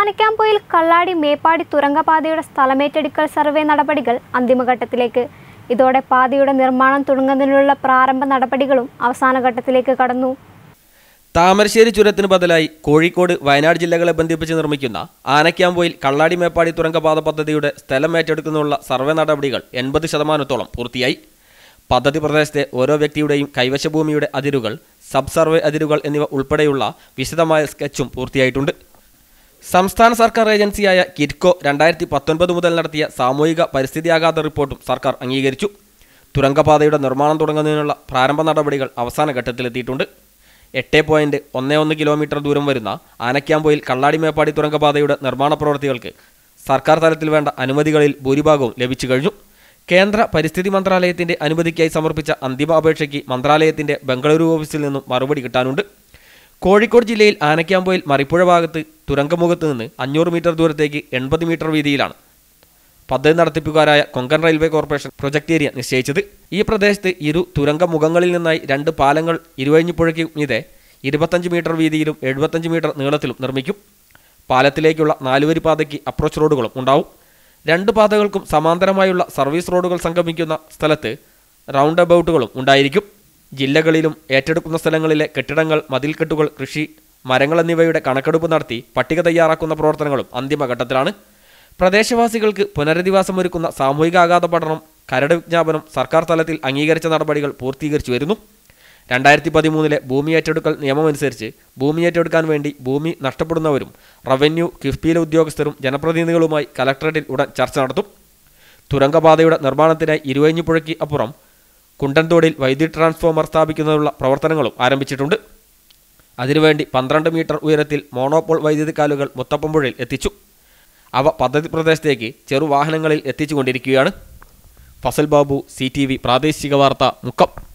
ആനക്കാംപൊയിൽ കള്ളാടി മേപ്പാടി തുരങ്കപാതയുടെ സ്ഥലമേറ്റെടുക്കൽ സർവേ നടപടികൾ അന്തിമഘട്ടത്തിലേക്ക് ഇതോടെ പാതയുടെ നിർമ്മാണം തുടങ്ങുന്നതിനുള്ള പ്രാരംഭ നടപടികളും അവസാന ഘട്ടത്തിലേക്ക് കടന്നു താമരശ്ശേരി ചുരത്തിന് ബദലായി കോഴിക്കോട് വയനാട് ജില്ലകളെ ബന്ധിപ്പിച്ച് നിർമ്മിക്കുന്ന ആനക്കാംപോയിൽ കള്ളാടി മേപ്പാടി തുരങ്കപാത പദ്ധതിയുടെ സ്ഥലം ഏറ്റെടുക്കുന്നതിനുള്ള സർവേ നടപടികൾ എൺപത് ശതമാനത്തോളം പൂർത്തിയായി പദ്ധതി പ്രദേശത്തെ ഓരോ വ്യക്തിയുടെയും കൈവശ ഭൂമിയുടെ അതിരുകൾ സബ് സർവേ അതിരുകൾ എന്നിവ ഉൾപ്പെടെയുള്ള വിശദമായ സ്കെച്ചും പൂർത്തിയായിട്ടുണ്ട് സംസ്ഥാന സർക്കാർ ഏജൻസിയായ കിറ്റ്കോ രണ്ടായിരത്തി പത്തൊൻപത് മുതൽ നടത്തിയ സാമൂഹിക പരിസ്ഥിതിയാഘാത റിപ്പോർട്ടും സർക്കാർ അംഗീകരിച്ചു തുരങ്കപാതയുടെ നിർമ്മാണം തുടങ്ങുന്നതിനുള്ള പ്രാരംഭ നടപടികൾ അവസാന ഘട്ടത്തിലെത്തിയിട്ടുണ്ട് എട്ട് പോയിന്റ് ഒന്ന് ഒന്ന് കിലോമീറ്റർ ദൂരം വരുന്ന ആനക്കാംപോയിൽ കള്ളാടി മേപ്പാടി തുരങ്കപാതയുടെ നിർമ്മാണ പ്രവൃത്തികൾക്ക് സർക്കാർ തലത്തിൽ വേണ്ട അനുമതികളിൽ ഭൂരിഭാഗവും ലഭിച്ചു കഴിഞ്ഞു കേന്ദ്ര പരിസ്ഥിതി മന്ത്രാലയത്തിന്റെ അനുമതിക്കായി സമർപ്പിച്ച അന്തിമ അപേക്ഷയ്ക്ക് മന്ത്രാലയത്തിന്റെ ബംഗളൂരു ഓഫീസിൽ നിന്നും മറുപടി കിട്ടാനുണ്ട് കോഴിക്കോട് ജില്ലയിൽ ആനക്കാംപോയിൽ മറിപ്പുഴ ഭാഗത്ത് തുരങ്കമുഖത്ത് നിന്ന് അഞ്ഞൂറ് മീറ്റർ ദൂരത്തേക്ക് എൺപത് മീറ്റർ വീതിയിലാണ് പദ്ധതി നടത്തിപ്പുകാരായ Konkan railway corporation project area നിശ്ചയിച്ചത് ഈ പ്രദേശത്ത് ഇരു തുരങ്ക മുഖങ്ങളിൽ നിന്നായി രണ്ട് പാലങ്ങൾ ഇരുവഴിഞ്ഞിപ്പുഴയ്ക്ക് മീതെ ഇരുപത്തഞ്ച് മീറ്റർ വീതിയിലും എഴുപത്തഞ്ച് മീറ്റർ നീളത്തിലും നിർമ്മിക്കും പാലത്തിലേക്കുള്ള നാലുവരി പാതയ്ക്ക് അപ്രോച്ച് റോഡുകളും ഉണ്ടാവും രണ്ട് പാതകൾക്കും സമാന്തരമായുള്ള സർവീസ് റോഡുകൾ സംഗമിക്കുന്ന സ്ഥലത്ത് റൗണ്ട് അബൌട്ടുകളും ഉണ്ടായിരിക്കും ജില്ലകളിലും ഏറ്റെടുക്കുന്ന സ്ഥലങ്ങളിലെ കെട്ടിടങ്ങൾ മതിൽക്കെട്ടുകൾ കൃഷി മരങ്ങൾ എന്നിവയുടെ കണക്കെടുപ്പ് നടത്തി പട്ടിക തയ്യാറാക്കുന്ന പ്രവർത്തനങ്ങളും അന്തിമഘട്ടത്തിലാണ് പ്രദേശവാസികൾക്ക് പുനരധിവാസം ഒരുക്കുന്ന സാമൂഹിക ആഘാത പഠനം കരട് വിജ്ഞാപനം സർക്കാർ തലത്തിൽ അംഗീകരിച്ച നടപടികൾ പൂർത്തീകരിച്ചു വരുന്നു രണ്ടായിരത്തി പതിമൂന്നിലെ ഭൂമി ഏറ്റെടുക്കൽ നിയമമനുസരിച്ച് ഭൂമി ഏറ്റെടുക്കാൻ വേണ്ടി ഭൂമി നഷ്ടപ്പെടുന്നവരും റവന്യൂ കിഫ്ബിയിലെ ഉദ്യോഗസ്ഥരും ജനപ്രതിനിധികളുമായി കലക്ടറേറ്റിൽ ഉടൻ ചർച്ച നടത്തും തുരങ്കപാതയുടെ നിർമ്മാണത്തിനായി ഇരുവഴിഞ്ഞിപ്പുഴയ്ക്ക് അപ്പുറം കുണ്ടൻതോടിൽ വൈദ്യുതി ട്രാൻസ്ഫോമർ സ്ഥാപിക്കുന്നതിനുള്ള പ്രവർത്തനങ്ങളും ആരംഭിച്ചിട്ടുണ്ട് അതിനുവേണ്ടി പന്ത്രണ്ട് മീറ്റർ ഉയരത്തിൽ മോണോപോൾ വൈദ്യുതി കാലുകൾ മുത്തപ്പമ്പുഴയിൽ എത്തിച്ചു അവ പദ്ധതി പ്രദേശത്തേക്ക് ചെറുവാഹനങ്ങളിൽ എത്തിച്ചുകൊണ്ടിരിക്കുകയാണ് ഫസൽ ബാബു സി പ്രാദേശിക വാർത്ത മുക്കം